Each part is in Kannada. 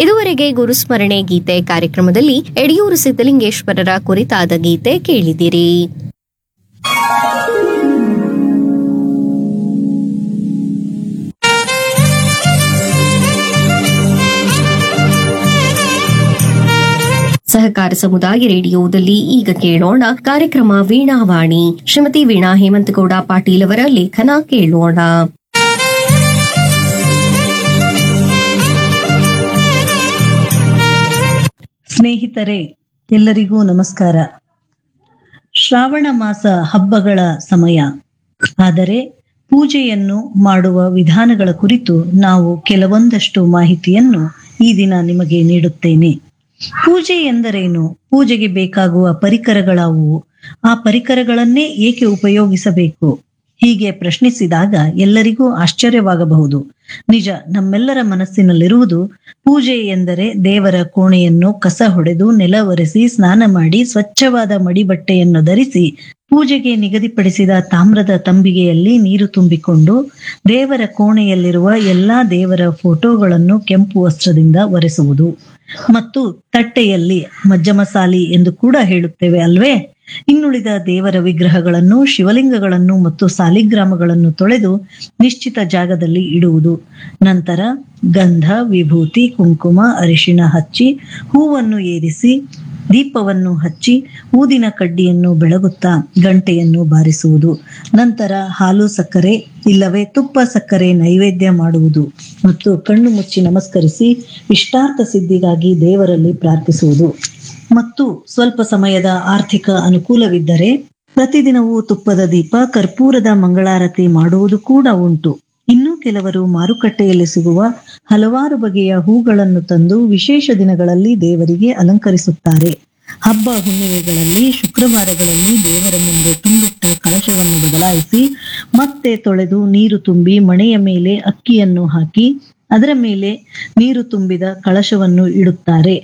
ಇದುವರೆಗೆ ಗುರುಸ್ಮರಣೆ ಗೀತೆ ಕಾರ್ಯಕ್ರಮದಲ್ಲಿ ಯಡಿಯೂರು ಸಿದ್ದಲಿಂಗೇಶ್ವರರ ಕುರಿತಾದ ಗೀತೆ ಕೇಳಿದಿರಿ ಸಹಕಾರ ಸಮುದಾಯ ರೇಡಿಯೋದಲ್ಲಿ ಈಗ ಕೇಳೋಣ ಕಾರ್ಯಕ್ರಮ ವೀಣಾವಾಣಿ ಶ್ರೀಮತಿ ವೀಣಾ ಹೇಮಂತಗೌಡ ಪಾಟೀಲ್ ಅವರ ಲೇಖನ ಕೇಳೋಣ ಸ್ನೇಹಿತರೆ ಎಲ್ಲರಿಗೂ ನಮಸ್ಕಾರ ಶ್ರಾವಣ ಮಾಸ ಹಬ್ಬಗಳ ಸಮಯ ಆದರೆ ಪೂಜೆಯನ್ನು ಮಾಡುವ ವಿಧಾನಗಳ ಕುರಿತು ನಾವು ಕೆಲವೊಂದಷ್ಟು ಮಾಹಿತಿಯನ್ನು ಈ ದಿನ ನಿಮಗೆ ನೀಡುತ್ತೇನೆ ಪೂಜೆ ಎಂದರೇನು ಪೂಜೆಗೆ ಬೇಕಾಗುವ ಪರಿಕರಗಳಾವುವು ಆ ಪರಿಕರಗಳನ್ನೇ ಏಕೆ ಉಪಯೋಗಿಸಬೇಕು ಹೀಗೆ ಪ್ರಶ್ನಿಸಿದಾಗ ಎಲ್ಲರಿಗೂ ಆಶ್ಚರ್ಯವಾಗಬಹುದು ನಿಜ ನಮ್ಮೆಲ್ಲರ ಮನಸ್ಸಿನಲ್ಲಿರುವುದು ಪೂಜೆ ಎಂದರೆ ದೇವರ ಕೋಣೆಯನ್ನು ಕಸ ಹೊಡೆದು ನೆಲ ಒರೆಸಿ ಸ್ನಾನ ಮಾಡಿ ಸ್ವಚ್ಛವಾದ ಮಡಿಬಟ್ಟೆಯನ್ನು ಧರಿಸಿ ಪೂಜೆಗೆ ನಿಗದಿಪಡಿಸಿದ ತಾಮ್ರದ ತಂಬಿಗೆಯಲ್ಲಿ ನೀರು ತುಂಬಿಕೊಂಡು ದೇವರ ಕೋಣೆಯಲ್ಲಿರುವ ಎಲ್ಲಾ ದೇವರ ಫೋಟೋಗಳನ್ನು ಕೆಂಪು ವಸ್ತ್ರದಿಂದ ಒರೆಸುವುದು ಮತ್ತು ತಟ್ಟೆಯಲ್ಲಿ ಮಜ್ಜಮಸಾಲಿ ಎಂದು ಕೂಡ ಹೇಳುತ್ತೇವೆ ಅಲ್ವೇ ಇನ್ನುಳಿದ ದೇವರ ವಿಗ್ರಹಗಳನ್ನು ಶಿವಲಿಂಗಗಳನ್ನು ಮತ್ತು ಸಾಲಿಗ್ರಾಮಗಳನ್ನು ತೊಳೆದು ನಿಶ್ಚಿತ ಜಾಗದಲ್ಲಿ ಇಡುವುದು ನಂತರ ಗಂಧ ವಿಭೂತಿ ಕುಂಕುಮ ಅರಿಶಿಣ ಹಚ್ಚಿ ಹೂವನ್ನು ಏರಿಸಿ ದೀಪವನ್ನು ಹಚ್ಚಿ ಊದಿನ ಕಡ್ಡಿಯನ್ನು ಬೆಳಗುತ್ತಾ ಗಂಟೆಯನ್ನು ಬಾರಿಸುವುದು ನಂತರ ಹಾಲು ಸಕ್ಕರೆ ಇಲ್ಲವೇ ತುಪ್ಪ ಸಕ್ಕರೆ ನೈವೇದ್ಯ ಮಾಡುವುದು ಮತ್ತು ಕಣ್ಣು ಮುಚ್ಚಿ ನಮಸ್ಕರಿಸಿ ಇಷ್ಟಾರ್ಥ ಸಿದ್ಧಿಗಾಗಿ ದೇವರಲ್ಲಿ ಪ್ರಾರ್ಥಿಸುವುದು ಮತ್ತು ಸ್ವಲ್ಪ ಸಮಯದ ಆರ್ಥಿಕ ಅನುಕೂಲವಿದ್ದರೆ ಪ್ರತಿದಿನವೂ ತುಪ್ಪದ ದೀಪ ಕರ್ಪೂರದ ಮಂಗಳಾರತಿ ಮಾಡುವುದು ಕೂಡ ಉಂಟು ಇನ್ನು ಕೆಲವರು ಮಾರುಕಟ್ಟೆಯಲ್ಲಿ ಸಿಗುವ ಹಲವಾರು ಬಗೆಯ ಹೂಗಳನ್ನು ತಂದು ವಿಶೇಷ ದಿನಗಳಲ್ಲಿ ದೇವರಿಗೆ ಅಲಂಕರಿಸುತ್ತಾರೆ ಹಬ್ಬ ಹುಣ್ಣಿಮೆಗಳಲ್ಲಿ ಶುಕ್ರವಾರಗಳಲ್ಲಿ ದೇವರ ಮುಂದೆ ತುಂಬಿಟ್ಟ ಕಳಶವನ್ನು ಬದಲಾಯಿಸಿ ಮತ್ತೆ ತೊಳೆದು ನೀರು ತುಂಬಿ ಮಣೆಯ ಮೇಲೆ ಅಕ್ಕಿಯನ್ನು ಹಾಕಿ ಅದರ ಮೇಲೆ ನೀರು ತುಂಬಿದ ಕಳಶವನ್ನು ಇಡುತ್ತಾರೆ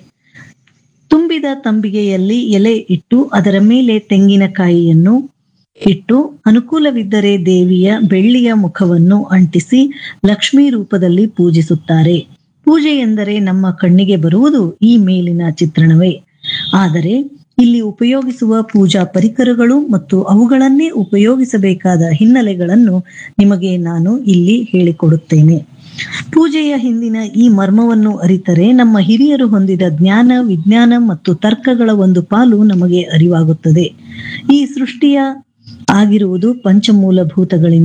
ತುಂಬಿದ ತಂಬಿಗೆಯಲ್ಲಿ ಎಲೆ ಇಟ್ಟು ಅದರ ಮೇಲೆ ತೆಂಗಿನಕಾಯಿಯನ್ನು ಇಟ್ಟು ಅನುಕೂಲವಿದ್ದರೆ ದೇವಿಯ ಬೆಳ್ಳಿಯ ಮುಖವನ್ನು ಅಂಟಿಸಿ ಲಕ್ಷ್ಮೀ ರೂಪದಲ್ಲಿ ಪೂಜಿಸುತ್ತಾರೆ ಪೂಜೆ ಎಂದರೆ ನಮ್ಮ ಕಣ್ಣಿಗೆ ಬರುವುದು ಈ ಮೇಲಿನ ಚಿತ್ರಣವೇ ಆದರೆ ಇಲ್ಲಿ ಉಪಯೋಗಿಸುವ ಪೂಜಾ ಪರಿಕರಗಳು ಮತ್ತು ಅವುಗಳನ್ನೇ ಉಪಯೋಗಿಸಬೇಕಾದ ಹಿನ್ನೆಲೆಗಳನ್ನು ನಿಮಗೆ ನಾನು ಇಲ್ಲಿ ಹೇಳಿಕೊಡುತ್ತೇನೆ ಪೂಜೆಯ ಹಿಂದಿನ ಈ ಮರ್ಮವನ್ನು ಅರಿತರೆ ನಮ್ಮ ಹಿರಿಯರು ಹೊಂದಿದ ಜ್ಞಾನ ವಿಜ್ಞಾನ ಮತ್ತು ತರ್ಕಗಳ ಒಂದು ಪಾಲು ನಮಗೆ ಅರಿವಾಗುತ್ತದೆ ಈ ಸೃಷ್ಟಿಯ ಆಗಿರುವುದು ಪಂಚಮೂಲ ಭೂತಗಳಿಂದ